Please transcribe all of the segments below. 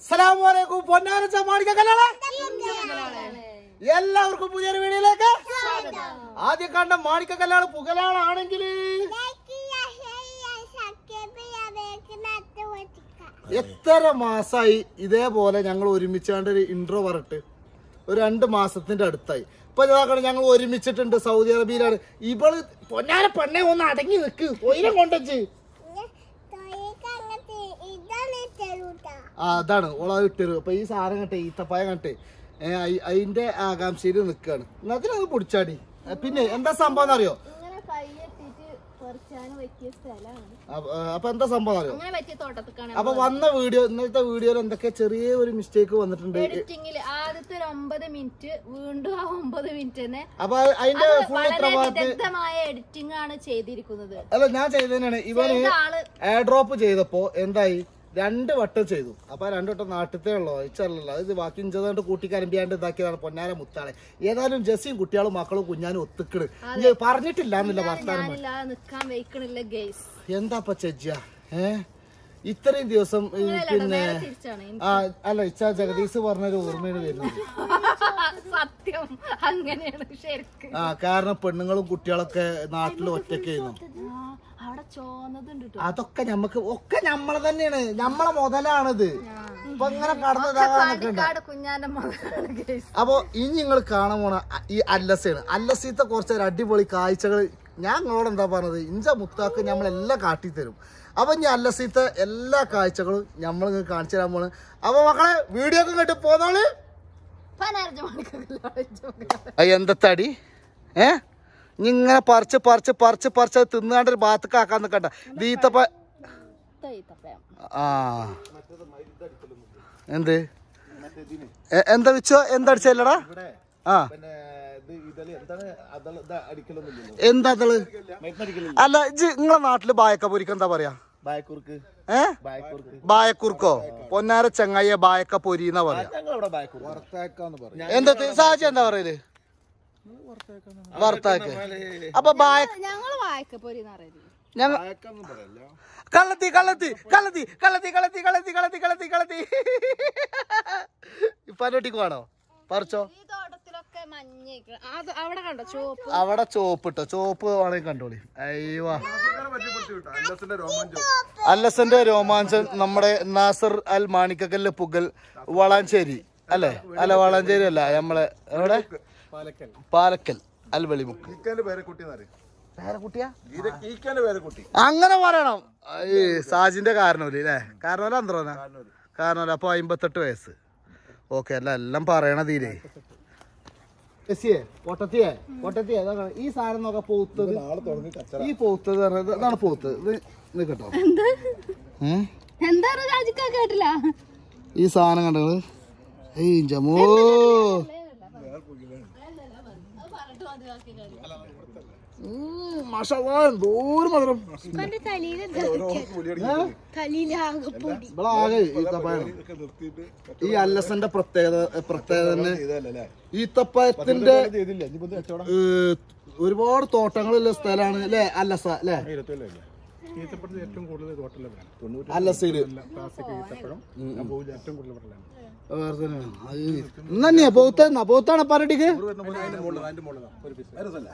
അസ്സലാമലൈക്കും പൊന്നാരച്ച മാണിക്ക കല്യാണ എല്ലാവർക്കും പുതിയൊരു വീഡിയോയിലേക്ക് ആദ്യം കണ്ട മാണിക്ക കല്യാണം പുകലാളാണെങ്കിൽ എത്ര മാസായി ഇതേപോലെ ഞങ്ങൾ ഒരുമിച്ചാണ്ട് ഒരു ഇൻട്രോ പറഞ്ഞിട്ട് ഒരു രണ്ട് മാസത്തിന്റെ അടുത്തായി ഇപ്പൊ ഇതാക്കണം ഞങ്ങൾ ഒരുമിച്ചിട്ടുണ്ട് സൗദി അറേബ്യയിലാണ് ഇവള് പൊന്നാര പെണ്ണെ ഒന്ന് അടങ്ങി നിക്ക് ഒയിരം കൊണ്ടുവച്ച് ആ അതാണ് ഓള ഇട്ടരു അപ്പൊ ഈ സാധനം കട്ടെ ഈത്തപ്പായ കട്ടെ അതിന്റെ ആകാംക്ഷയിൽ നിൽക്കാണ് അതിനത് പൊടിച്ചാടി ഏ, പിന്നെ എന്താ സംഭവം അറിയോ ഇങ്ങനെ കൈയെത്തിട്ട് പറിച്ചാൻ പറ്റിയ സ്ഥലമാണ് അപ്പൊ ആ, അപ്പൊ എന്താ സംഭവം അറിയോ അങ്ങനെ പറ്റിയ തോട്ടത്തിക്കാണ് അപ്പൊ വന്ന വീഡിയോ ഇന്നത്തെ വീഡിയോയിൽ എന്തൊക്കെ ചെറിയ ഒരു മിസ്റ്റേക്ക് വന്നിട്ടുണ്ട് എഡിറ്റിംഗിൽ ആദ്യത്തെ ഒരു ഒമ്പത് മിനിറ്റ് വീണ്ടും ആ ഒമ്പത് മിനിറ്റ് തന്നെ അപ്പൊ അതിന്റെ അത് ഫുൾ വളരെ ഉത്തരവാദിത്തം വിദഗ്ധമായ എഡിറ്റിംഗ് ആണ് ചെയ്തിരിക്കുന്നത് അല്ല ഞാൻ ചെയ്തതന്നെയാണ് ഇവന് ചെയ്ത ആള് എയർ ഡ്രോപ്പ് ചെയ്തപ്പോ എന്തായി രണ്ട് വട്ടം ചെയ്തു അപ്പൊ ആ രണ്ട് വട്ടം നാട്ടിലത്തെ ഉള്ളോ ഇച്ചല്ലോ ഇത് ബാക്കി ഇഞ്ചതാണ്ട് കൂട്ടിക്കരമ്പിയാണ്ട് ഇതാക്കിയതാണ് പൊന്നാര മുത്താളെ ഏതായാലും ജെസ്സിയും കുട്ടികളും മക്കളും കുഞ്ഞാനും ഒത്തുക്കിട് ഇഞ്ഞ് പറഞ്ഞിട്ടില്ല എന്നില്ല വർത്താനം ഞാനില്ലാതെ നിക്കാൻ വയ്ക്കണില്ല ഗെയ്സ് എന്താ ഇപ്പൊ ചെജ്ജ ഏ ഇത്രയും ദിവസം ഈ പിന്നെ നേരെ തിരിച്ചാണ് ആ അല്ല ഇച്ച ജഗദീഷ് പറഞ്ഞൊരു ഓർമ്മയാണ് വരുന്നത് സത്യം അങ്ങനെയാണ് ശരിക്ക് ആ കാരണം പെണ്ണുങ്ങളും കുട്ടികളൊക്കെ നാട്ടിൽ ഒറ്റയ്ക്കായിരുന്നു ആ, അവിടെ ചോന്നതുണ്ട് ട്ടോ. അതൊക്കെ ഞമ്മക്ക് ഒക്കെ നമ്മളെ തന്നെയാണ് നമ്മളെ മുതലാണിത് ഇപ്പൊ ഇങ്ങനെ കടന്നതാകാൻ നിൽക്കണ്ട പാണ്ടിക്കാട് കുഞ്ഞാന്റെ മകളാണ് ഗെയ്സ് അപ്പൊ ഇനി നിങ്ങൾ കാണാൻ പോണ അ- ഈ അല്ലസയാണ് അല്ലസീത്തെ കുറച്ച് ഒരു അടിപൊളി കാഴ്ചകൾ ഞാൻ നിങ്ങളോട് എന്താ പറഞ്ഞത് ഇഞ്ച മുത്താക്ക് നമ്മളെല്ലാം കാട്ടിത്തരും അപ്പൊ ഇനി അല്ലസീത്തെ എല്ലാ കാഴ്ചകളും നമ്മൾ നിങ്ങൾക്ക് കാണിച്ചു തരാൻ പോണ് അപ്പൊ മക്കളെ വീഡിയോ ഒക്കെ കേട്ട് പോന്നോള് പതിനാറ് മണിക്കൂർ എന്തത്തടി ഏ ഇനി ഇങ്ങനെ പറിച്ച് പറിച്ച് പറിച്ച് പറിച്ച് അത് തിന്നാണ്ട് ഒരു ഭാഗത്തേക്ക് ആക്കാൻ നിൽക്കണ്ട ദീത്തപ്പ ആ എന്ത് എ- എന്താ വെച്ചോ എന്തടിച്ചല്ലടാ ആ എന്താ അതള് അല്ല ഇജ്ജ് നിങ്ങളെ നാട്ടില് ബായക്ക പൊരിക്ക് എന്താ പറയാ ബായക്കൂർക്ക് ഏ ബായക്കൂർക്ക് ബായക്കുറുക്കോ പൊന്നാര ചങ്ങായ ബായക്ക പൊരി എന്നാ പറയാ ഞങ്ങളവിടെ ബായക്കൂർക്ക് വറുത്താക്കാന്ന് പറയും എന്താ സാഹചര്യം എന്താ പറയല് വറുത്താക്ക് അപ്പൊ ബായ ഞങ്ങള് വായക്കപ്പോരിന്ന് അറിയില്ല ഞങ്ങ ബായക്കാന്ന് പറയല്ല കള്ളത്തി കള്ളത്തി കള്ളത്തി കള്ളത്തി കള്ളത്തി കള്ളത്തി കള്ളത്തി കള്ളത്തി കള്ളത്തി ഇപ്പാനോട്ടിക്ക് വേണോ പറിച്ചോ ഈ തോട്ടത്തിലൊക്കെ മഞ്ഞ അത് അവിടെ കണ്ടോ ചുവപ്പ് അവിടെ ചോപ്പ് ഇട്ടോ ചോപ്പ് വേണമെങ്കിൽ കണ്ടോളി അയ്യോ അല്ലസിന്റെ രോമാഞ്ചം അല്ലസന്റെ രോമാഞ്ചം നമ്മുടെ നാസർ അൽ മാണിക്കക്കല്ല് പുകൽ വളാഞ്ചേരി അല്ലേ അല്ല വളാഞ്ചേരി അല്ല നമ്മളെ എവിടെ പാലക്കൽ പാലക്കൽ അൽ വെളിമുക്ക് ഈക്കാന്റെ പേരെ കുട്ടി എന്നറിയും കുട്ടിയാ ഈക്കാന്റെ പേരെ കുട്ടി അങ്ങനെ പറയണം ഈ സാജിന്റെ കാരണവര് അല്ലേ കാരണവല അന്ത്രോന കാരണവല അപ്പൊ അമ്പത്തെട്ട് വയസ്സ് ഓക്കെ അല്ല എല്ലാം പറയണ തീരെ എസിയെ പൊട്ടത്തിയെ പൊട്ടത്തിയെ ഇതാ കാണ്. ഈ സാധനം നോക്ക പോത്തത് നാളെ തുടങ്ങി കച്ചറ ഈ പോത്തത് പറഞ്ഞത് ഇതാണ് പോത്ത് ഇത് നിക്കട്ടോ ഉം. എന്താണ് രാജിക്ക കേട്ടില്ല ഈ സാധനം കണ്ടത് ഏയ് ജമോ എന്തോരം മധുരം ഇവിടെ ആകെ ഈത്തപ്പഴം ഇതൊക്കെ നിർത്തിയിട്ട് ഈ അല്ലസന്റെ പ്രത്യേകത പ്രത്യേകത തന്നെ ഇതല്ലേ ഈത്തപ്പഴത്തിന്റെ ചെയ്തില്ല ഇനിയിപ്പോ ഇത് കച്ചവടം ഏഹ്, ഒരുപാട് തോട്ടങ്ങളുള്ള സ്ഥലമാണ് അല്ലേ അല്ലസ അല്ലേ ഇരുപത്തിയല്ലേ ഈത്തപ്പഴത്തിന് ഏറ്റവും കൂടുതൽ തോട്ടല്ലേ തൊണ്ണൂറ്റി അല്ലസയില് ക്ലാസിക് ഈത്തപ്പഴം ഞാൻ പോയില്ല ഏറ്റവും കൂടുതൽ പറയലാണ് വേറെ തന്നെയാണ്. അത് ഇന്നന്നെയാ പോത്താ പോത്താണ് പറഞ്ഞിട്ട് അതിന്റെ മുകളിൽ അതിന്റെ മുകളിൽ ഒരു പീസ് രസമല്ല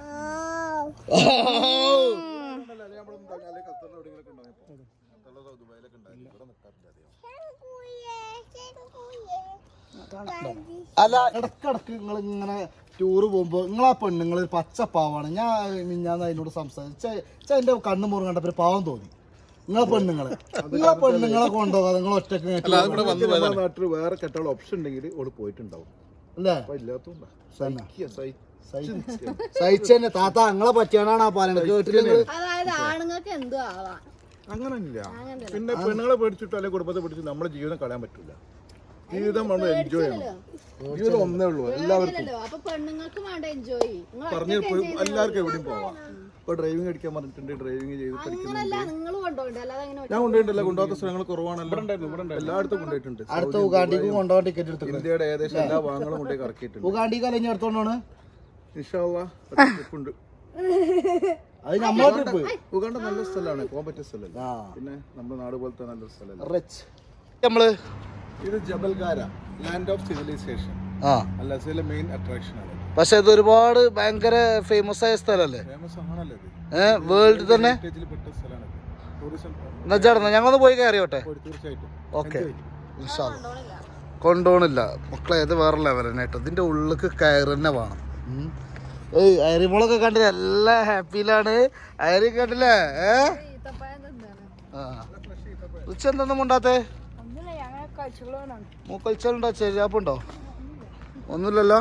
അല്ല ഇടക്കിടക്ക് നിങ്ങൾ ഇങ്ങനെ ടൂറ് പോകുമ്പോ നിങ്ങളാ പെണ്ണുങ്ങൾ പച്ചപ്പാവാണ് ഞാൻ മിഞ്ഞാന്ന് അതിനോട് സംസാരിച്ച എന്റെ കണ്ണു മുറും കണ്ടപ്പോ ഒരു പാവം തോന്നി നിങ്ങളെ പെണ്ണുങ്ങളെ നിങ്ങളെ പെണ്ണുങ്ങളെ കൊണ്ടുപോകാതെ നിങ്ങൾ ഒറ്റക്ക് ഇങ്ങോട്ട് നമ്മുടെ നാട്ടിൽ വേറെ കെട്ടുള്ള ഓപ്ഷൻ ഉണ്ടെങ്കിൽ ഓട് പോയിട്ടുണ്ടാവും അല്ലേ അപ്പൊ ഇല്ലാത്തോണ്ടാ തന്നെ. സഹിക്കുക, സഹിച്ച് സഹിച്ചന്നെ താത്ത നിങ്ങളെ പറ്റിയാണാ പറയണത് കേട്ടില്ല നിങ്ങള് അതായത് ആണുങ്ങൾക്ക് എന്തും ആവാം അങ്ങനല്ല പിന്നെ പെണ്ണുങ്ങളെ പേടിച്ചിട്ടോ അല്ലെങ്കിൽ കുടുംബത്തെ പേടിച്ചിട്ട് നമ്മുടെ ജീവിതം കളയാൻ പറ്റൂല ജീവിതം നമ്മൾ എൻജോയ് ചെയ്യണം ജീവിതം ഒന്നേ ഉള്ളൂ എല്ലാവർക്കും ഇല്ലല്ലോ അപ്പൊ പെണ്ണുങ്ങൾക്ക് വേണ്ട എൻജോയ് പറഞ്ഞു എല്ലാവർക്കും എവിടെയും പോവാം ഇപ്പൊ ഡ്രൈവിംഗ് അടിക്കാൻ പറഞ്ഞിട്ടുണ്ട് ഡ്രൈവിംഗ് ചെയ്ത് പഠിക്കുന്നുണ്ട് അങ്ങനല്ല നിങ്ങൾ കൊണ്ടുപോകണ്ട അല്ലാതെ അങ്ങനെ ഞാൻ കൊണ്ടുപോയിട്ടില്ല കൊണ്ടുപോകാത്ത സ്ഥലങ്ങൾ കുറവാണല്ലോ എല്ലായിടത്തും കൊണ്ടുപോയിട്ടുണ്ട് അടുത്ത ഉഗാണ്ടിക്ക് കൊണ്ടുപോകാൻ ടിക്കറ്റ് എടുത്തു ഇന്ത്യയുടെ ഏകദേശം എല്ലാ ഭാഗങ്ങളും കൊണ്ടുപോയി കറക്കിയിട്ടുണ്ട് ഉഗാണ്ടിക്ക് അല്ലെങ്കിൽ അടുത്തോണ്ടാണ് ഇൻഷാല്ലാ ഉണ്ട് അത് നമ്മളെ ട്രിപ്പ് ഉഗാണ്ട നല്ല സ്ഥലമാണ് പോകാൻ പറ്റിയ സ്ഥലമല്ല ആ പിന്നെ നമ്മുടെ നാട് പോലത്തെ നല്ലൊരു സ്ഥലമല്ല റിച്ച് നമ്മള് ഇത് ജബൽഗാര ലാൻഡ് ഓഫ് സിവിലൈസേഷൻ ആ അല്ലസയിലെ മെയിൻ അട്രാക്ഷൻ ആണ് പക്ഷെ ഇത് ഒരുപാട് ഭയങ്കര ഫേമസ് ആയ സ്ഥലല്ലേ ഫേമസ് ആണല്ലോ ഇത് ഏഹ് വേൾഡ് തന്നെ ഹെറിറ്റേജിൽ പെട്ട സ്ഥലമാണ് ടൂറിസം എന്നാ ചേട്ടൻ ഞങ്ങളൊന്ന് പോയി കയറിയോട്ടെ തീർച്ചയായിട്ടും ഓക്കെ കൊണ്ടുപോണില്ല മക്കളെ ഇത് വേറെ ലെവൽ തന്നെ കേട്ടോ ഇതിന്റെ ഉള്ളിക്ക് കയറി തന്നെ വേണം ഉം. ഏയ് അരിമുളൊക്കെ കണ്ടില്ല എല്ലാ ഹാപ്പിയിലാണ് അരി കണ്ടില്ലേ ഏ ഈത്തപ്പഴം തിന്നാണ് ആ ഉച്ച എന്തൊന്നും മുണ്ടാത്തേ ഒന്നുമില്ല ഞങ്ങൾ കഴിച്ചുകളാണ് മൂക്കൽച്ചുണ്ടോ ചെരിയാപ്പുണ്ടോ ഒന്നുമില്ലല്ലോ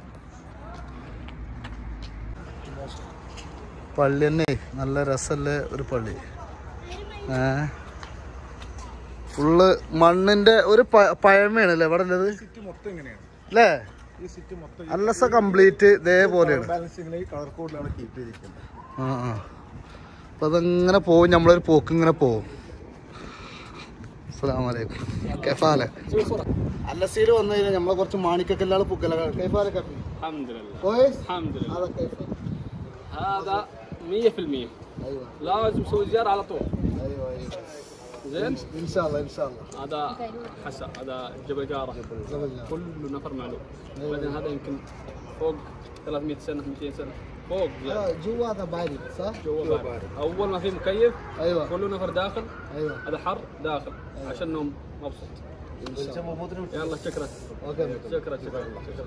പള്ളി തന്നെ നല്ല രസല്ലേ ഒരു പള്ളി ഏ ഫുള്ള് മണ്ണിന്റെ ഒരു പ- പഴമയാണ് അല്ലേ ഇവിടെ ഉള്ളത് സിറ്റി മൊത്തം ഇങ്ങനെയാണ് അല്ലേ ഈ സിറ്റി മൊത്തം അല്ലസ കംപ്ലീറ്റ് ഇതേപോലെയാണ് ബാലൻസിങ്ങിലെ ഈ കളർ കോഡിലാണ് കീപ്പ് ചെയ്തിരിക്കുന്നത് ആ ആ അപ്പൊ അതങ്ങനെ പോവും നമ്മളൊരു പോക്ക് ഇങ്ങനെ പോവും അസ്സലാമലൈക്കും കെഫാലെ അല്ലസീൽ വന്നു കഴിഞ്ഞാൽ നമ്മളെ കുറച്ച് മാണിക്കല്ലാൾ പുക്കല കൈഫാലെ കപ്പി الحمد لله كويس الحمد لله هذا كيف هذا 100% ايوه لازم تسوي زيارة على طول ايوه ايوه زين ان شاء الله ان شاء الله هذا حسا هذا جبل جارة جبل جارة. كل نفر معلوم بعدين هذا يمكن فوق 300 سنة 200 سنة فوق يعني آه، جوا هذا بارد صح؟ جوا بارد اول ما في مكيف ايوه كل نفر داخل ايوه هذا حر داخل عشان نوم مبسوط ان شاء الله يلا شكرا اوكي شكرا شكرا شكرا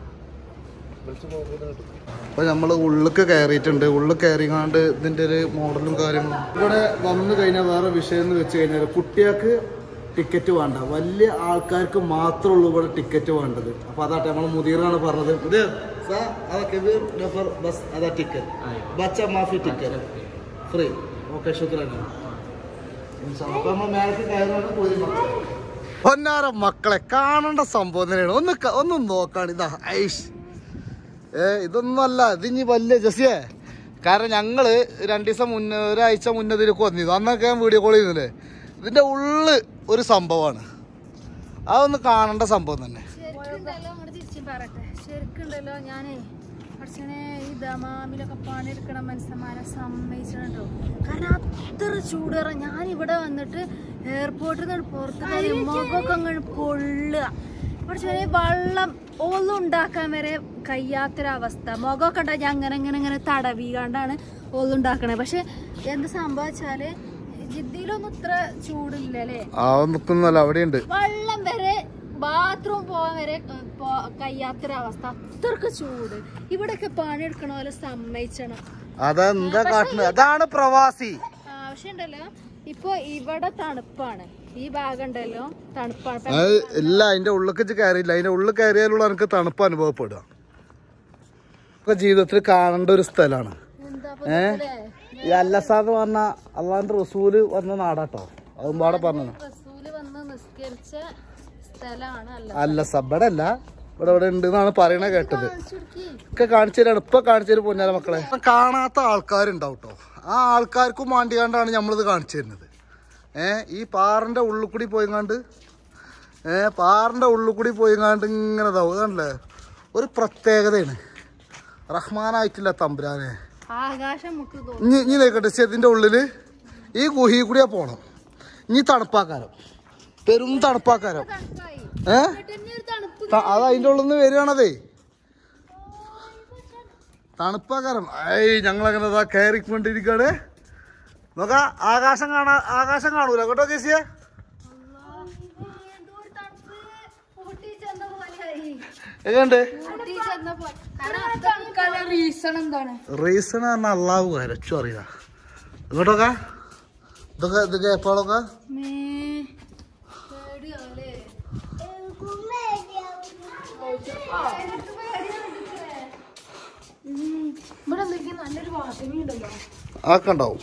അപ്പൊ നമ്മള് ഉള്ളിക്ക് കയറിയിട്ടുണ്ട് ഉള്ളിൽ കയറിങ്ങാണ്ട് ഇതിന്റെ ഒരു മോഡലും കാര്യങ്ങളും ഇവിടെ വന്നു കഴിഞ്ഞാൽ വേറെ വിഷയം എന്ന് വെച്ച് കഴിഞ്ഞാൽ കുട്ടികൾക്ക് ടിക്കറ്റ് വേണ്ട വലിയ ആൾക്കാർക്ക് മാത്രമേ ഉള്ളൂ ഇവിടെ ടിക്കറ്റ് വേണ്ടത് അപ്പൊ അതാട്ടെ നമ്മൾ മുദീറാണ് പറഞ്ഞത് മുദീർ സാ അതാ കബീർ നഫർ ബസ് അതാ ടിക്കറ്റ് ബച്ച മാഫി ടിക്കറ്റ് ഫ്രീ ഓക്കെ ശുക്രാണ് അപ്പൊ നമ്മൾ മേലേക്ക് കയറാണ് പോയി പൊന്നാര മക്കളെ കാണേണ്ട സംഭവം തന്നെയാണ് ഒന്ന് ക- ഒന്ന് നോക്കാണ് ഇതാ ഐഷ് ഏ ഇതൊന്നുമല്ല ഇത് ഇനി വലിയ ജസിയേ കാരണം ഞങ്ങള് രണ്ടു ദിവസം മുന്നേ ഒരാഴ്ച മുന്നേ ഇതിലേക്ക് വന്നിരുന്നു അന്നൊക്കെ ഞാൻ വീഡിയോ കോൾ ചെയ്യുന്നില്ലേ ഇതിന്റെ ഉള്ള് ഒരു സംഭവമാണ് അതൊന്ന് കാണേണ്ട സംഭവം തന്നെ ശരിക്കുണ്ടല്ലോ അങ്ങോട്ട് തിരിച്ചും പറയട്ടെ ശരിക്കുണ്ടല്ലോ ഞാനേ കുറച്ചനെ ഈ ദമാമിലൊക്കെ പണിയെടുക്കണ മനുഷ്യന്മാരെ സമ്മതിച്ചിട്ടുണ്ടോ കാരണം അത്ര ചൂട് കയറാം ഞാൻ ഇവിടെ വന്നിട്ട് എയർപോർട്ടിൽ നിന്ന് പുറത്ത് കയറി മുഖമൊക്കെ അങ്ങ് പൊള്ളുക കുറച്ചനെ വെള്ളം ഒന്നും ഉണ്ടാക്കാൻ വരെ കഴിയാത്തൊരവസ്ഥ മുഖമൊക്കെ ഉണ്ടാ ഞാൻ അങ്ങനെ അങ്ങനെ ഇങ്ങനെ തടവികാണ്ടാണ് ഒന്നും ഉണ്ടാക്കണേ പക്ഷെ എന്ത് സംഭവിച്ചാല് ജിദ്ദിയിലൊന്നും ഇത്ര ചൂടില്ല അല്ലേ ആ നിൽക്കുന്നല്ല അവിടെയുണ്ട് വെള്ളം വരെ ബാത്റൂം പോകാൻ വരെ ഏഹ്, പോ- കഴിയാത്തൊരവസ്ഥ അത്രക്ക് ചൂട് ഇവിടെയൊക്കെ പണിയെടുക്കണ പോലെ സമ്മതിച്ചണം അതെന്താ കാട്ടുന്നത് അതാണ് പ്രവാസി ആവശ്യമുണ്ടല്ലോ ഇപ്പൊ ഇവിടെ തണുപ്പാണ് ഈ ഭാഗം ഉണ്ടല്ലോ തണുപ്പാണ് ഇപ്പൊ അത് ഇല്ല അതിന്റെ ഉള്ളിലേക്ക് കയറിയില്ല അതിന്റെ ഉള്ളിൽ കയറിയാലുള്ള എനിക്ക് തണുപ്പ് അനുഭവപ്പെടുക ഒക്കെ ജീവിതത്തിൽ കാണേണ്ട ഒരു സ്ഥലമാണ് എന്താ ഏ ഈ അല്ലസാന്ന് പറഞ്ഞ അള്ളാന്റെ റസൂല് വന്ന നാടാട്ടോ അതും പാടെ പറഞ്ഞു റസൂല് വന്ന് നിസ്കരിച്ച സ്ഥലമാണ് അല്ല അല്ലസ ഇവിടെ അല്ല ഇവിടെ ഇവിടെ ഉണ്ട് എന്നാണ് പറയണ കേട്ടത് ചുരുക്കി ഒക്കെ കാണിച്ചു തരാണ് ഇപ്പൊ കാണിച്ചു തരും പൊന്നാല മക്കളെ കാണാത്ത ആൾക്കാരുണ്ടാവും കേട്ടോ ആ ആൾക്കാർക്കും മാണ്ടിക്കാണ്ടാണ് നമ്മളിത് കാണിച്ചു തരുന്നത് ഏ ഈ പാറിന്റെ ഉള്ളിൽ കൂടി പോയിങ്ങാണ്ട് ഏ പാറിന്റെ ഉള്ളിൽ കൂടി പോയിങ്ങാണ്ട് ഇങ്ങനെ ഇതാവും കണ്ടല്ലേ ഒരു പ്രത്യേകതയാണ് റഹ്മാനായിട്ടില്ല തമ്പുരാനെ ആകാശം മുക്ക് തോന്നും ഇനി ഇനി നോക്കട്ടെ ഇതിന്റെ ഉള്ളില് ഈ ഗുഹയിൽ കൂടിയാ പോണം ഇനി തണുപ്പാക്കാരം പെരും തണുപ്പാക്കാരം തണുപ്പായി ഏ പിന്നെ ഒരു തണുപ്പ് ത- അത് അതിന്റെ ഉള്ളിൽ നിന്ന് വരികയാണതേ തണുപ്പാക്കാരം ഏയ് ഞങ്ങളങ്ങനെ ഇതാ കയറിക്കൊണ്ടിരിക്കാണ് നോക്ക ആകാശം കാണാ ആകാശം കാണൂല കേട്ടോ കേസിയെ എന്തോ ഒരു തണുപ്പ് ഊട്ടി ചെന്ന പോലെയായി എങ്ങണ്ട് ഊട്ടി ചെന്ന പോലെ കാരണം തണുക്കാനുള്ള റീസൺ എന്താണ് റീസൺ പറഞ്ഞാൽ അള്ളാഹു വരച്ചു അറിയാ ഇങ്ങോട്ടൊക്കെ ഇതൊക്കെ ഇതൊക്കെ എപ്പോഴൊക്കെ മേ പേടിയാവല്ലേ ഉം. ഇവിടെ എന്തൊക്കെയാ നല്ലൊരു വാസന ഉണ്ടല്ലോ അതൊക്കെ ഉണ്ടാവും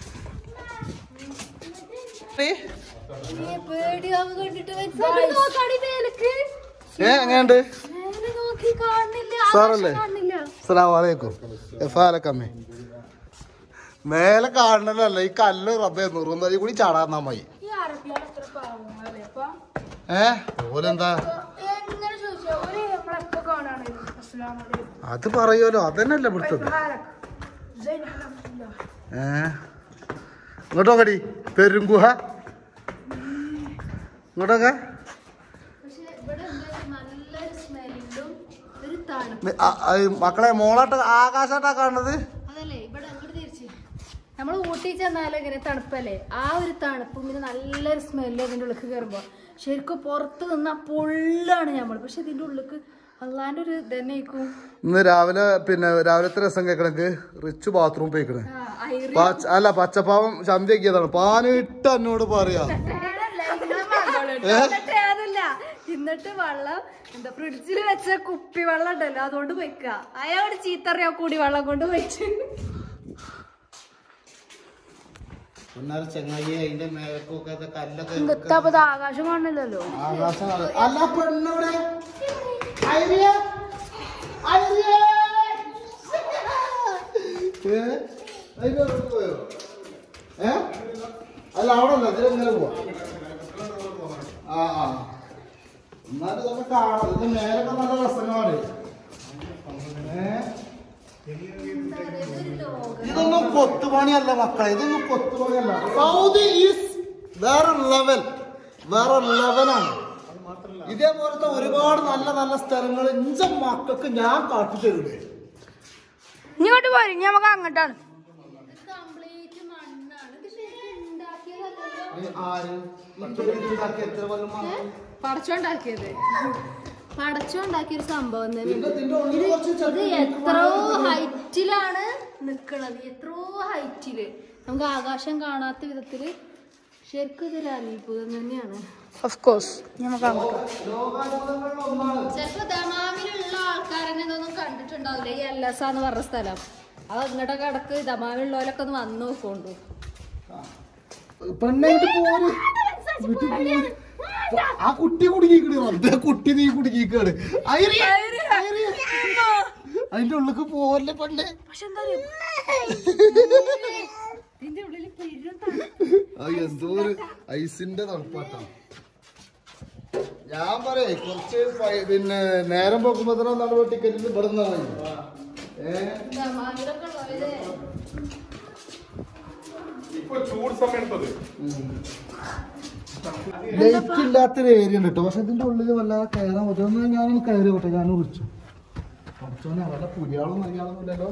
പേടിയാവ് കണ്ടിട്ട് നോക്കാടി മേലക്ക് ഏ എങ്ങനെയുണ്ട് മേലെ നോക്കി കാണുന്നില്ല സാറല്ലേ? ആകാശം കാണുന്നില്ല അസ്സലാമലൈക്കും എഫാലക്കമ്മേ മേലെ കാണണല്ലോ ഈ കല്ല് റബ്ബേ നുറുന്നതി കൂടി ചാടാന്നാ മതി ഈ അറബികൾ എത്ര പാവങ്ങളല്ലേ അപ്പൊ ഏ ഓലെന്താ എങ്ങനെ ചോദിച്ചാ ഒരു നമ്മളെപ്പോ കാണാണ് അസ്സലാമലൈക്കും അത് പറയുമല്ലോ അതന്നെയല്ലേ ഇവിടുത്തത് ഏ ഇങ്ങോട്ടോക്കടി പെരുങ്കുഹ ഇങ്ങോട്ടൊക്കെ നല്ലൊരു സ്മെല്ലും ഒരു തണുപ്പ് നി- ആ- ആ, മക്കളെ മോളാട്ട് ആകാശാട്ടാ കാണുന്നത് അതല്ലേ ഇവിടെ അങ്ങോട്ട് തിരിച്ച് നമ്മൾ ഊട്ടി ചെന്നാലും ഇങ്ങനെ തണുപ്പല്ലേ ആ ഒരു തണുപ്പും പിന്നെ നല്ലൊരു സ്മെല്ല് ഇതിൻ്റെ ഉള്ളിൽ കയറുമ്പോ ശരിക്കും പുറത്ത് നിന്നാ പൊള്ളാണ് നമ്മൾ പക്ഷെ ഇതിന്റെ ഉള്ളിക്ക് അള്ളാന്റെ ഒരു ഇതന്നെ ആയിരിക്കും ഇന്ന് രാവിലെ പിന്നെ രാവിലത്തെ രസം കേൾക്കണെങ്കിൽ റിച്ച് ബാത്റൂം പോയിക്കണേ ആ, അയിറി പച്ച- അല്ല പച്ചപ്പാവം ചന്തിയാക്കിയതാണ് പാനിട്ട് എന്നോട് പറയാ എന്നിട്ട് അതല്ല എന്നിട്ട് വെള്ളം എന്താ ഫ്രിഡ്ജിൽ വെച്ച കുപ്പി വെള്ളം ഉണ്ടല്ലോ അതുകൊണ്ട് വെക്ക അയാളോട് ചീത്തറിയാ കൂടി വെള്ളം കൊണ്ട് വെച്ച് പിന്നാലെ ചങ്ങായി അതിന്റെ മേലക്കൊക്കെ കല്ലൊക്കെ ഇങ്ങത്താപ്പത് ആകാശം കാണില്ലല്ലോ ആകാശം കാണും. അല്ല പെണ്ണെവിടെ ഐരിയ? ഐരിയ? ഏ? ഐരിയ എവിടേക്ക് പോയോ? ഏ? അല്ല അവിടെ അല്ല ഇതിലെങ്ങനെ പോവാ ആ ആ എന്നാലും ഇതൊക്കെ കാണാം ഇത് മേലൊക്കെ നല്ല രസങ്ങളാണ് ഏ ഇതൊന്നും കൊത്തുപണിയല്ല മക്കളെ ഇതൊന്നും കൊത്തുപണിയല്ല സൗദി ഈസ് വേറെ ലെവൽ വേറെ ലെവലാണ് ഇതേപോലത്തെ ഒരുപാട് നല്ല നല്ല സ്ഥലങ്ങൾ ഇഞ്ച മക്കൾക്ക് ഞാൻ കാട്ടിത്തരുന്നു ഇങ്ങോട്ട് പോരും ഇനി നമുക്ക് അങ്ങോട്ടാണ് കംപ്ലീറ്റ് മണ്ണാണ് ഇത് ശരിക്കും ഉണ്ടാക്കിയതല്ലല്ലോ ആര് ഉണ്ടാക്കി എത്ര കൊല്ലം മാറി? പടച്ചോണ്ടാക്കിയത് പടച്ചോണ്ടാക്കിയ ഒരു സംഭവം തന്നെ പിന്നെ ഇതിന്റെ ഉള്ളിൽ കുറച്ച് ഇത് ചെറിയ എത്രയോ ഹൈറ്റിലാണ് നിക്കണത് എത്രയോ ഹൈറ്റില് നമുക്ക് ആകാശം കാണാത്ത വിധത്തില് ശരിക്കും ഇതൊരു അത്ഭുതം തന്നെയാണ് ഓഫ് കോഴ്സ് നമുക്ക് ലോകാത്ഭുതങ്ങളിൽ ഒന്നാണ് ചിലപ്പോ ദമാമിലുള്ള ആൾക്കാരെന്നെ ഇതൊന്നും കണ്ടിട്ടുണ്ടാവില്ല ഈ എല്ലസ എന്ന് പറഞ്ഞ സ്ഥലം അത് ഇങ്ങോട്ടൊക്കെ ഇടക്ക് ദമാമിലുള്ളവരൊക്കെ ഒന്ന് വന്നു നോക്കോണ്ടു പെണ്ണായിട്ട് പോര് വീട്ടിൽ പോര്. ആ കുട്ടി കുടുങ്ങിക്കണ് റബ്ബേ കുട്ടി നീ കുടുങ്ങിക്കാണ് അയറി അയറി. അതിന്റെ ഉള്ളിക്ക് പോവല്ലേ പെണ്ണെ പക്ഷെ എന്താ ഇതിന്റെ ഉള്ളിൽ പെരും ആ എന്തോ ഒരു ഐസിന്റെ തണുപ്പാട്ടാ ഞാൻ പറയേ കുറച്ച് പൈ- പിന്നെ നേരം പോക്കുമ്പോ തന്നെ ഒന്നാണ് ടിക്കറ്റിൽ ഇവിടെ നിന്നാണ് ഏഹ് ദമാമിലൊക്കെ ഉള്ളവര് ഇപ്പൊ ചൂട് സമയത്തത് ലൈറ്റ് ഇല്ലാത്തൊരു ഏരിയ ഉണ്ട് കേട്ടോ പക്ഷെ ഇതിന്റെ ഉള്ളിൽ വല്ലാതെ കയറാൻ പറ്റും ഞാനൊന്ന് കയറി പോട്ടെ ഞാൻ വിളിച്ചു കുറച്ചോനെ വല്ല പുലിയാളൊന്നും അറിയാളൊന്നുമില്ലല്ലോ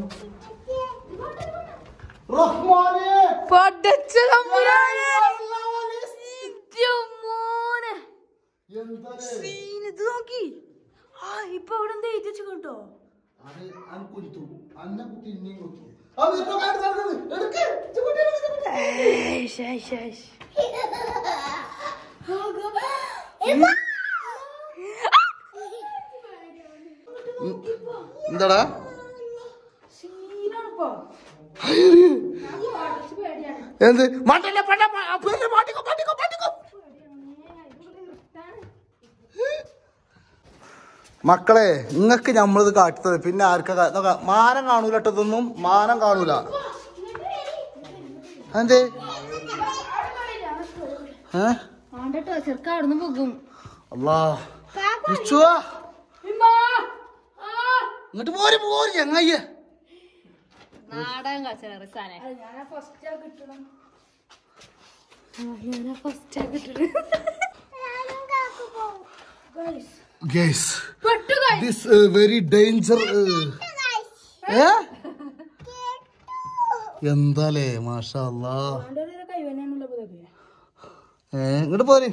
റഹ്മാനെ പടച്ച തമ്പുരാനെ. ഇന്റെ മോനെ. എന്താ ഇത് നോക്കി ആ ഇപ്പൊ ഇവിടെ എന്താ എഴുതി വെച്ചു കേട്ടോ അത് അൻ കുരുത്തു അന്നെ കുത്തി ഇനിയും കുത്തു അത് ഇപ്പൊ കാണിച്ച് നടക്കുന്നത്. എടുക്ക്. ഇത് കുട്ടി, എടുക്ക്, ഇത് കുട്ടി. ഉം. എന്താടാ എന്ത് മാട്ടല്ല പണ്ട പേര് മാട്ടിക്കോ മാട്ടിക്കോ മാട്ടിക്കോ മക്കളെ നിങ്ങക്ക് നമ്മളിത് കാട്ടുന്നത് പിന്നെ ആർക്കാ കാ- നോക്ക, മാനം കാണൂല കേട്ടോ ഇതൊന്നും മാനം കാണൂല എന്തേ ഏ ആണ്ടട്ടോ ചെറുക്ക അവിടുന്ന് പോകും അല്ലാ വിച്ചുവാ ഇങ്ങോട്ട് പോര് പോര് ചങ്ങയ്യ നാടകം കളിച്ചാണ് റിസാനെ ഞാനാ ഫസ്റ്റ് കിട്ടണം ഞാനാ ഫസ്റ്റ് കിട്ടണം ഗേസ് പെട്ടു ദിസ് വെരി ഡേഞ്ചർ ഏ എന്താലേ മാഷാ അല്ലാ ഏ ഇങ്ങോട്ട് പോര്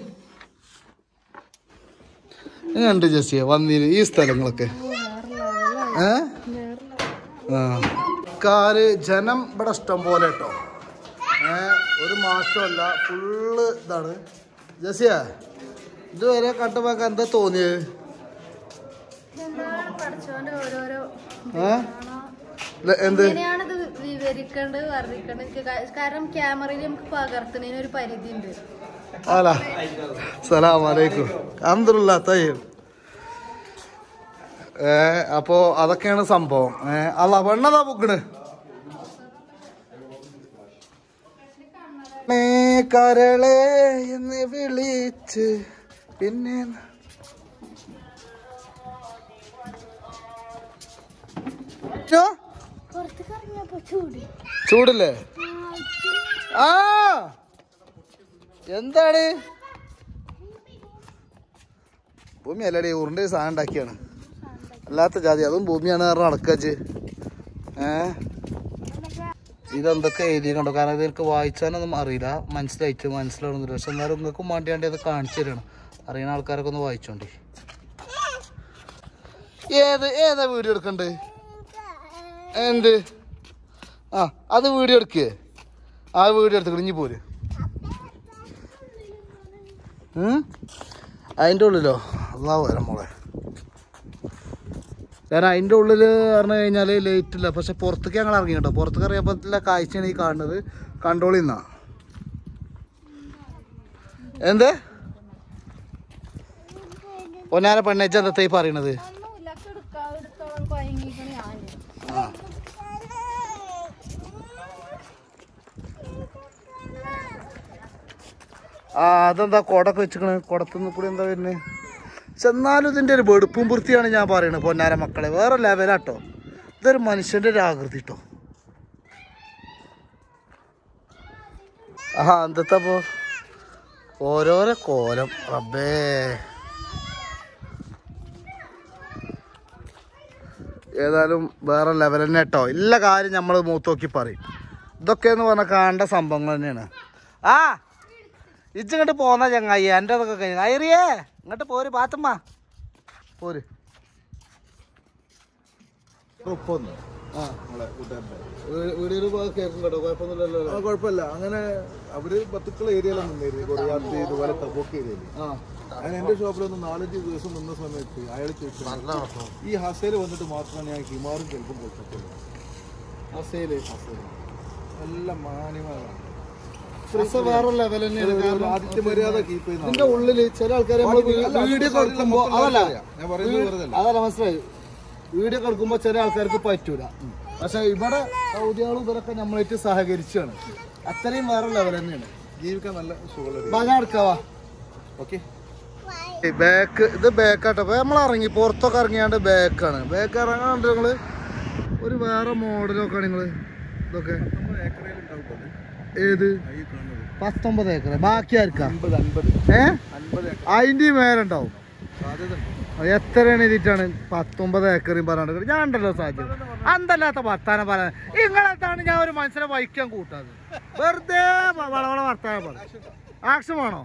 എങ്ങനെയുണ്ട് ജസിയ വന്നിന് ഈ സ്ഥലങ്ങളൊക്കെ ഏ ആ കാര് ജനം ഇവിടെ ഇഷ്ടം പോലെ കേട്ടോ ഏ ഒരു മാറ്റമല്ല ഫുള്ള് ഇതാണ് ജസിയ ഇതുവരെ കണ്ടുപോക്കാൻ എന്താ തോന്നിയത് പഠിച്ചോന്റെ ഓരോരോ ഏ ല- എന്ത് എങ്ങനെയാണിത് വിവരിക്കേണ്ടത് വർണ്ണിക്കേണ്ടത് എനിക്ക് കാ- കാരണം ക്യാമറയിൽ നമുക്ക് പകർത്തുന്നതിന് ഒരു പരിധി ഉണ്ട് അല്ല സലാം അലൈക്കും അഹമ്മദില്ല തയ്യം ഏ അപ്പോ അതൊക്കെയാണ് സംഭവം ഏ അല്ല പെണ്ണതാ ബുക്കണ് കരളെ എന്ന് വിളിച്ച് പിന്നെ ചോ? ചൂടില്ലേ ആ എന്താണ് ഭൂമി അല്ലടി ഉരുണ്ട ഒരു സാധനം ഉണ്ടാക്കിയാണ് അല്ലാത്ത ജാതി അതും ഭൂമിയാണ് കാരണം നടക്കച്ച് ഏ ഇതെന്തൊക്കെ എഴുതി കണ്ടോ കാരണം ഇത് എനിക്ക് വായിച്ചാനൊന്നും അറിയില്ല മനസ്സിലായിട്ട് മനസ്സിലാവുന്നില്ല പക്ഷെ എന്നാലും നിങ്ങൾക്കും വേണ്ടി വേണ്ടി അത് കാണിച്ചു തരണം അറിയുന്ന ആൾക്കാരൊക്കെ ഒന്ന് വായിച്ചോണ്ടി ഏത് ഏതാ വീഡിയോ എടുക്കണ്ട് എന്ത് ആ അത് വീഡിയോ എടുക്കേ ആ വീഡിയോ എടുത്ത് ഇഞ്ഞി പോര് ഉം? അതിൻ്റെ ഉള്ളിലോ അതാ വരാം മോളെ കാരണം അതിൻ്റെ ഉള്ളിൽ പറഞ്ഞു കഴിഞ്ഞാൽ ലേറ്റ് ഇല്ല പക്ഷെ പുറത്തേക്ക് ഞങ്ങൾ ഇറങ്ങി കേട്ടോ പുറത്തേക്ക് ഇറങ്ങിയപ്പോൾ കാഴ്ചയാണ് ഈ കാണുന്നത് കണ്ടോളിന്നാ എന്ത് പൊന്നാന പെണ്ണേച്ച എന്താ ഈ പറയണത് ഒന്നുമില്ല എടുക്കാം എടുത്തോളം കൊയങ്ങിക്കണ ഞാൻ ആ ആ അതെന്താ കുടൊക്കെ വെച്ചിക്കണ് കുടത്തുനിന്ന് കൂടി എന്താ വരുന്നത് പക്ഷെ എന്നാലും ഇതിൻ്റെ ഒരു വെടുപ്പും വൃത്തിയാണ് ഞാൻ പറയണത് പൊന്നാര മക്കളെ വേറെ ലെവലാട്ടോ ഇതൊരു മനുഷ്യൻ്റെ ഒരു ആകൃതി കേട്ടോ ആ എന്തത്താ പോ ഓരോരോ കോലം റബ്ബേ ഏതായാലും വേറെ ലെവൽ തന്നെ കേട്ടോ എല്ലാ കാര്യം നമ്മൾ മൂത്ത് നോക്കി പറയും ഇതൊക്കെ എന്ന് പറഞ്ഞാൽ കാണേണ്ട സംഭവങ്ങൾ തന്നെയാണ് ആ ഇച്ചിങ്ങോട്ട് പോന്ന ചങ്ങായി എൻ്റെ അതൊക്കെ കഴിഞ്ഞു ഐറിയേ ഇങ്ങോട്ട് പോര് പാത്തമ്മ പോര് ഉപ്പൊന്ന് ആ നമ്മളെ കൂട്ടുകാരുടെ വീഡിയോയിൽ കേൾക്കും കേട്ടോ കുഴപ്പമൊന്നുമില്ലല്ലോ ആ കുഴപ്പമില്ല അങ്ങനെ അവര് പത്തുക്കള ഏരിയയിലാണ് നിന്നേര് കൊറിയാത്തി ഇതുപോലെ തപോക്ക് ഏരിയയിൽ ആ അങ്ങനെ എന്റെ ഷോപ്പിൽ ഒന്ന് നാലഞ്ച് ദിവസം നിന്ന സമയത്ത് അയാൾ ചോദിച്ചു നല്ല കേട്ടോ ഈ ഹസയിൽ വന്നിട്ട് മാത്രമാണ് ഞാൻ ഹിമാറും കേൾക്കും കൊടുത്തിട്ടുള്ളൂ അസേല് നല്ല മാന്യമാണ് ഫ്രിസ് വേറെ ലെവൽ തന്നെയാണ് കാരണം ആദിത്യ മര്യാദ കീപ്പ് ചെയ്യുന്ന ഇതിന്റെ ഉള്ളില് ചില ആൾക്കാർ നമ്മൾ അല്ല, വീഡിയോ അത് കൊടുക്കുമ്പോ മൊത്തം അതല്ല അറിയാം. ഞാൻ പറയുന്നത് വെറുതെ അല്ല. അതല്ല മനസ്സിലായി വീഡിയോ കൊടുക്കുമ്പോ ചില ആൾക്കാർക്ക് പറ്റൂല പക്ഷെ ഇവിടെ സൗദികളും ഇവരൊക്കെ നമ്മളായിട്ട് സഹകരിച്ചാണ് അത്രയും വേറെ ലെവൽ തന്നെയാണ് ജീവിക്കാൻ നല്ല സുഖമുള്ള ബാ, ഞാൻ എടുക്കാവാ ഓക്കെ ബാക്ക് ഇത് ബാക്കാട്ടോ അപ്പൊ നമ്മൾ ഇറങ്ങി പുറത്തൊക്കെ ഇറങ്ങിയാണ്ട് ബാക്കാണ് ബാക്ക് ഇറങ്ങാണ്ട് നിങ്ങള് ഒരു വേറെ മോഡലൊക്കെ നിങ്ങള് ഇതൊക്കെ ഏത് ഈ കാണുന്നത് പത്തൊമ്പത് ഏക്കർ ബാക്കി ആർക്കാ അൻപത് അൻപത് ഏ അൻപത് ഏക്കർ അതിന്റെ മേലുണ്ടാവും സാധ്യത ഉണ്ട് അത് എത്രയാണ് എഴുതിയിട്ടാണ് പത്തൊമ്പത് ഏക്കറും പറഞ്ഞിട്ട് ഞാൻ ഉണ്ടല്ലോ സാധ്യത അന്തല്ലാത്ത വർത്താനം പറയാൻ ഇങ്ങളെത്താണ് ഞാൻ ഒരു മനുഷ്യനെ വഹിക്കാൻ കൂട്ടാത് വെറുതെ വ- വളവള വർത്താനം പറ ആക്ഷൻ വേണോ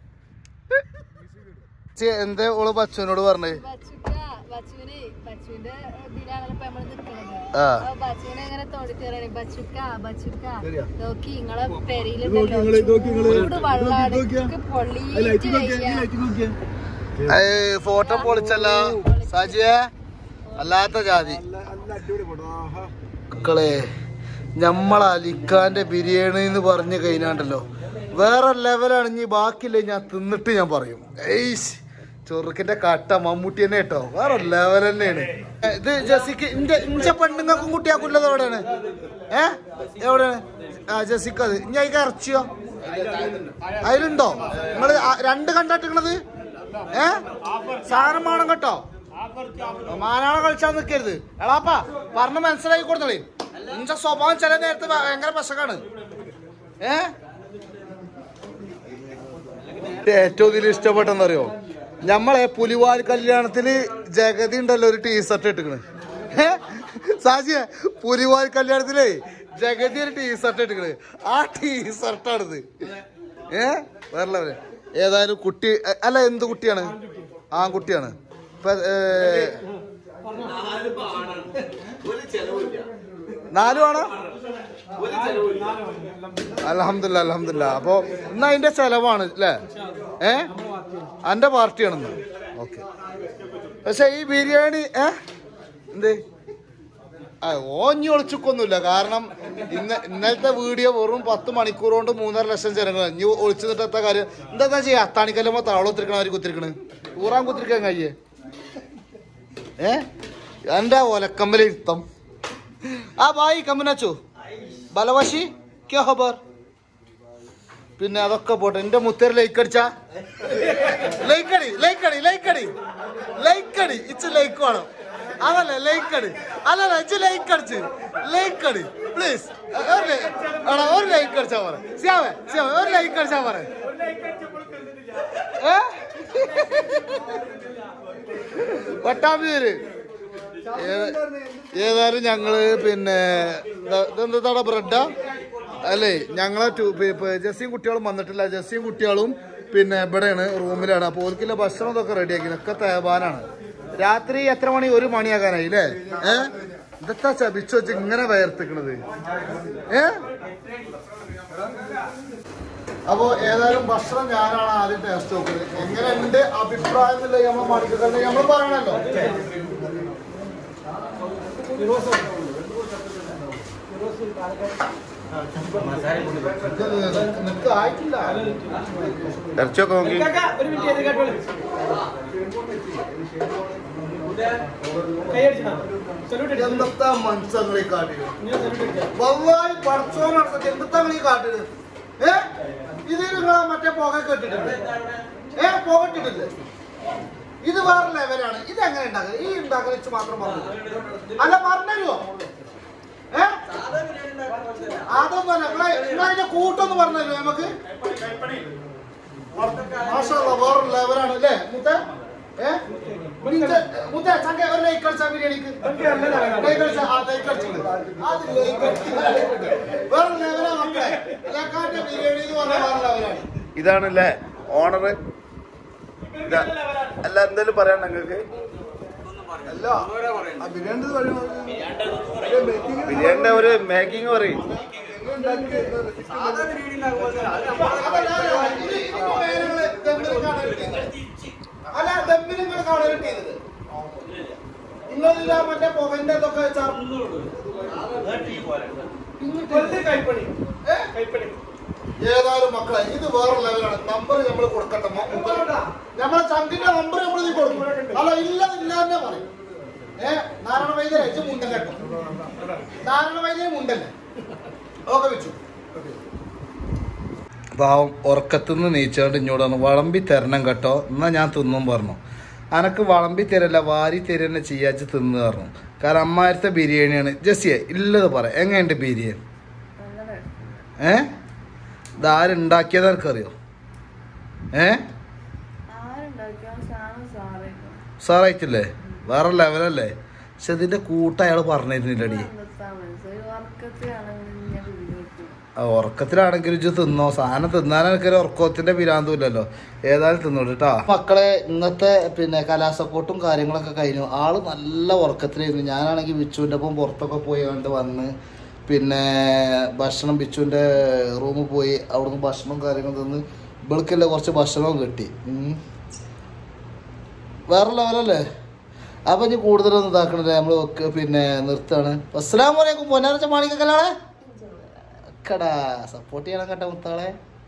എന്തേ ഓള് ബച്ചുവിനോട് പറഞ്ഞത് ബച്ചുക്ക ബച്ചുവിന് ബച്ചുവിന്റെ ഇതിലാണല്ലോ ഇപ്പൊ നമ്മള് നിക്കണത് ആ അപ്പൊ ബച്ചുവിനെ എങ്ങനെ തോണ്ടിത്തരാണ് ബച്ചുക്ക ബച്ചുക്ക ശരിയാ. നോക്കി ഇങ്ങളെ നോക്കി പെരയിലുണ്ടല്ലോ ഇങ്ങള്, നോക്കി ഇങ്ങള്. ചൂട് വെള്ളാണ് നോക്കി, നോക്കിയാ. ഇക്ക് പൊള്ളിയിട്ട് ലൈറ്റ് നോക്കിയാ വയ്യ. ഈ ലൈറ്റ് നോക്കിയാ ഫോട്ടോ പൊളിച്ചല്ലോ സാജിയെ അല്ലാത്ത ജാതി നല്ല നല്ല അടിപൊളി പടം ആഹാ മക്കളെ ഞമ്മള അലിഖാന്റെ ബിരിയാണി എന്ന് പറഞ്ഞ് കഴിഞ്ഞാണ്ടല്ലോ വേറെ ലെവലാണ് ഇനി ബാക്കിയില്ല ഞാൻ തിന്നിട്ട് ഞാൻ പറയും ഏയ്സ് ചൊറുക്കിന്റെ കട്ട മമ്മൂട്ടി തന്നെ കേട്ടോ വേറെ ലെവൽ തന്നെയാണ് ഏ, ഇത് ജസിക്ക് ഇന്റെ ഇഞ്ച പെണ്ണുങ്ങൾക്കും കുട്ടിയാക്കുള്ളത് എവിടെയാണ് ഏ എവിടെയാണ് ആ ജസിക്ക് അത് ഇനി അതിക്ക് ഇറച്ചിയോ അതിലുണ്ടോ നിങ്ങള് ആ- രണ്ട് കണ്ടിട്ടുള്ളത് ഏ സാധനം വേണം കേട്ടോ മാനാളെ കളിച്ചാൽ നിൽക്കരുത് എളാപ്പാ പറഞ്ഞ് മനസ്സിലാക്കി കൊടുത്തളേ ഇഞ്ച സ്വഭാവം ചില നേരത്തെ ഭയങ്കര പശക്കാണ് ഏ ഏറ്റവും ഇതിൽ ഇഷ്ടപ്പെട്ടെന്നറിയോ നമ്മളെ പുലിവാൽ കല്യാണത്തിന് ജഗതി ഉണ്ടല്ലോ ഒരു ടീഷർട്ട് ഇട്ടിക്കണ് ഏ? സാജിയെ പുലിവാൽ കല്യാണത്തിലേ ജഗതി ഒരു ടീഷർട്ട് ഇട്ടിക്കണ് ആ ടീഷർട്ടാണിത് ഏ വേറെ level. ഏതായാലും കുട്ടി എ- അല്ല എന്ത് കുട്ടിയാണ് ആൺകുട്ടിയാണ് ഇപ്പൊ ഏ, നാലും ആണോ അലഹമില്ല അലഹമില്ല അപ്പൊ ഇന്ന് അതിന്റെ ചെലവാണ് അല്ലേ ഏ എന്റെ പാർട്ടിയാണെന്ന് ഓക്കെ പക്ഷെ ഈ ബിരിയാണി ഏ എന്ത് ആ, ഓഞ്ഞി ഒളിച്ചുക്കൊന്നുമില്ല കാരണം ഇന്ന ഇന്നലത്തെ വീഡിയോ വെറും പത്ത് മണിക്കൂർ കൊണ്ട് മൂന്നര ലക്ഷം ജനങ്ങൾ ഇനി ഒളിച്ചു നിട്ടത്ത കാര്യം എന്താ ചെയ്യാ അത്താണിക്കല്ലുമ്പോ താളം കുത്തിരിക്കണ അവര് കുത്തിരിക്കണ് ഊറാൻ കുത്തിരിക്കാൻ കഴിയേ ഏ എന്റെ ഒലക്കമ്പല ഇരുത്തം ആ ബായി കമ്മനാച്ചോ ബലവശി ക്യാ ഖബർ പിന്നെ അതൊക്കെ പോട്ടെ എന്റെ മുത്തേര് ലൈക്ക് അടിച്ചാ ലൈക്ക് അടി ലൈക്ക് അടി ലൈക്ക് അടി ലൈക്ക് അടി ഇച്ച് ലൈക്ക് വേണം അതല്ല ലൈക്ക് അടി അല്ലല്ല ഇച്ച് ലൈക്ക് അടിച്ച് ലൈക്ക് അടി പ്ലീസ് ഒരു ലൈ- എടാ, ഒരു ലൈക്ക് അടിച്ചാ പറ സിയാവേ സിയാവേ ഒരു ലൈക്ക് അടിച്ചാ പറ ഏ പട്ടാമ്പിയൂര് ഏ- ഏതായാലും ഞങ്ങള് പിന്നെ ഇത- ഇതെന്താ ബ്രെഡാ അല്ലേ ഞങ്ങളെ ടു- പി- ഇപ്പൊ ജസ്സിയും കുട്ടികളും വന്നിട്ടില്ല ജസ്സിയും കുട്ടികളും പിന്നെ ഇവിടെയാണ് റൂമിലാണ് അപ്പൊ ഓർക്കില്ല ഭക്ഷണം ഇതൊക്കെ റെഡിയാക്കി ഒക്കെ തേവാനാണ് രാത്രി എത്ര മണി ഒരു മണിയാകാനായി അല്ലേ ഏ ഇതെത്താ ചപിച്ചു വെച്ച് ഇങ്ങനെ വയർത്തിക്കണത് ഏ അപ്പോ ഏതായാലും ഭക്ഷണം ഞാനാണ് ആദ്യം ടേസ്റ്റ് നോക്കുന്നത് എങ്ങനെ എന്റെ അഭിപ്രായം എന്നുള്ളത് നമ്മൾ മണിക്കൂർ നമ്മൾ പറയണല്ലോ നിനക്ക് ആയിട്ടില്ല ഇറച്ചിയൊക്കെ നോക്കി എന്തൊക്കെ മനസ്സങ്ങളെ കാട്ടിയത് വല്ലായി പഠിച്ചോനടുത്തൊക്കെ എന്തൊക്കെ ഈ കാട്ടിയത് ഏ ഇത് നിങ്ങൾ മറ്റേ പുക കെട്ടിട്ടുണ്ട് ഏ പുക ഇട്ടിട്ടില്ലേ ഇത് വേറെ ലെവലാണ് ഇത് എങ്ങനെ ഉണ്ടാക്കുക ഈ ഉണ്ടാക്കൽ വെച്ച് മാത്രം പറഞ്ഞു അല്ല പറഞ്ഞുതരുമോ ഏ അതൊന്നും നിങ്ങളെ നിങ്ങളതിന്റെ കൂട്ടൊന്ന് പറഞ്ഞല്ലോ നമുക്ക് മാഷാ അല്ലാ, വേറെ ലെവലാണ് അല്ലേ മുത്ത ഏ മുത്ത മുത്ത ചങ്ക ഒരു ലൈക്ക് അടിച്ചാ ബിരിയാണിക്ക് ലൈക്ക് അടിച്ചാ ആ ലൈക്ക് അടിച്ചിട്ട് അത് ലൈക്ക് അടിച്ചിട്ട് വേറെ ലെവലാ മക്കളെ ഇലക്കാട്ടെ ബിരിയാണി എന്ന് പറഞ്ഞ വേറെ ലെവലാണ് ഇതാണല്ലേ ഓണർ അല്ല എന്തെങ്കിലും പറയാൻ നിങ്ങൾക്ക് അല്ല ആ ബിരിയാണി പറയുന്നത് ബിരിയാണിന്റെ ഒരു മേക്കിംഗ് പറയും അല്ല ദമ്മിന് നിങ്ങൾ കാണാൻ ചെയ്തത് നിങ്ങളില്ല മറ്റേ പുകന്റെ ഇതൊക്കെ ഏതായാലും മക്കളെ ഇത് വേറെ ലെവലാണ് നമ്പർ നമ്മൾ കൊടുക്കട്ടെ നമ്മളെ ചങ്കിന്റെ നമ്പർ നമ്മൾ ഇത് കൊടുക്കും അല്ല ഇല്ല ഇല്ല തന്നെ പറയും ഏ നാരായണ വൈദ്യരെ ഇത് മുണ്ടൻ കേട്ടോ നാരായണ വൈദ്യരെ മുണ്ടല്ലേ ഓക്കെ വെച്ചു പാവം ഉറക്കത്തുനിന്ന് നീച്ചാണ്ട് ഇങ്ങോട്ടാണ് വളമ്പി തരണം കേട്ടോ എന്നാ ഞാൻ തിന്നും പറഞ്ഞു അനക്ക് വളമ്പി തരല്ല വാരി തരന്നെ ചെയ്യാച്ച് തിന്നു പറഞ്ഞു കാരണം അമ്മാരത്തെ ബിരിയാണിയാണ് ജസ്സിയെ ഇല്ലത് പറ എങ്ങനെയുണ്ട് ബിരിയാണി ഏ ഇതാരുണ്ടാക്കിയത് എനിക്കറിയോ ഏ സാറായിട്ടില്ലേ വേറെ ലെവലല്ലേ പക്ഷെ ഇതിന്റെ കൂട്ട അയാൾ പറഞ്ഞിരുന്നില്ലടി ആ ഉറക്കത്തിലാണെങ്കിൽ ഇജ്ജ് തിന്നോ സാധനം തിന്നാനൊക്കെ ഒരു ഉറക്കത്തിന്റെ പിരാന്തുമില്ലല്ലോ ഏതായാലും തിന്നോളൂ കേട്ടോ മക്കളെ ഇന്നത്തെ പിന്നെ കലാസപ്പോർട്ടും കാര്യങ്ങളൊക്കെ കഴിഞ്ഞു ആള് നല്ല ഉറക്കത്തിലായിരുന്നു ഞാനാണെങ്കിൽ ബിച്ചുവിൻ്റെ ഒപ്പം പുറത്തൊക്കെ പോയി കണ്ട് വന്ന് പിന്നെ ഭക്ഷണം ബിച്ചുവിൻ്റെ റൂമിൽ പോയി അവിടുന്ന് ഭക്ഷണവും കാര്യങ്ങളും തിന്ന് ഇവൾക്കല്ലേ കുറച്ച് ഭക്ഷണവും കിട്ടി ഉം. വേറെ ലെവലല്ലേ അപ്പം ഇനി കൂടുതലൊന്നും ഇതാക്കണില്ല നമ്മൾ പിന്നെ നിർത്താണ് അസ്സലാമലൈക്കും പൊന്നാരച്ച മാണിക്കല്ലാളെ കടാ സപ്പോർട്ട് ചെയ്യണം കേട്ടോ മുത്താളെ